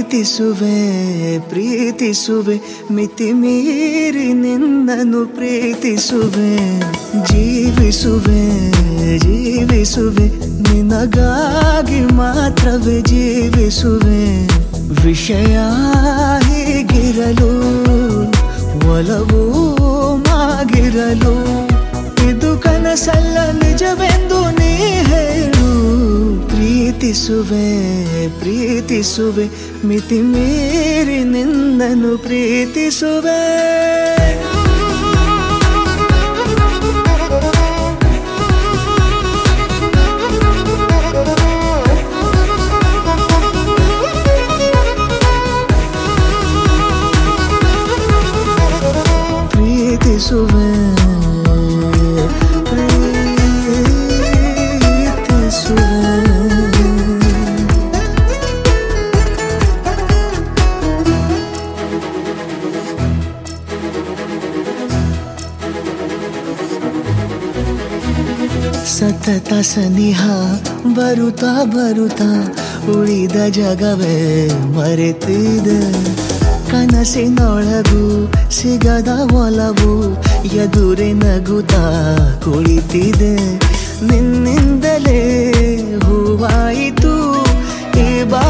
ಪ್ರೀತಿಸುವೆ ಪ್ರೀತಿಸುವೆ ಮಿತಿ ಮೀರಿ ನಿನ್ನನ್ನು ಪ್ರೀತಿಸುವೆ ಜೀವಿಸುವೆ ಜೀವಿಸುವೆ ನಿನಗಾಗಿ ಮಾತ್ರವೇ ಜೀವಿಸುವೆ ವಿಷಯ ಹೀಗಿರಲು ಒಲವು ಮಾಗಿರಲು ಇದು ಕನಸಲ್ಲ ನಿಜವೆಂದು ನೀ ಹೇಳು ಪ್ರೀತಿಸುವೆ ಪ್ರೀತಿಸುವೆ ಮಿತಿ ಮೀರಿ ನಿನ್ನನ್ನು ಪ್ರೀತಿಸುವೆ ಪ್ರೀತಿಸುವೆ ಪ್ರೀತಿಸುವೆ ಸತತ ಸನಿಹ ಬರುತ್ತಾ ಬರುತ್ತಾ ಉಳಿದ ಜಗವೇ ಮರೆತಿದೆ ಕನಸಿನೊಳಗು ಸಿಗದ ಒಲವು ಎದುರೆ ನಗುತ್ತಾ ಕುಳಿತಿದೆ ನಿನ್ನಿಂದಲೇ ಹೂವಾಯಿತು ಈ ಬಾ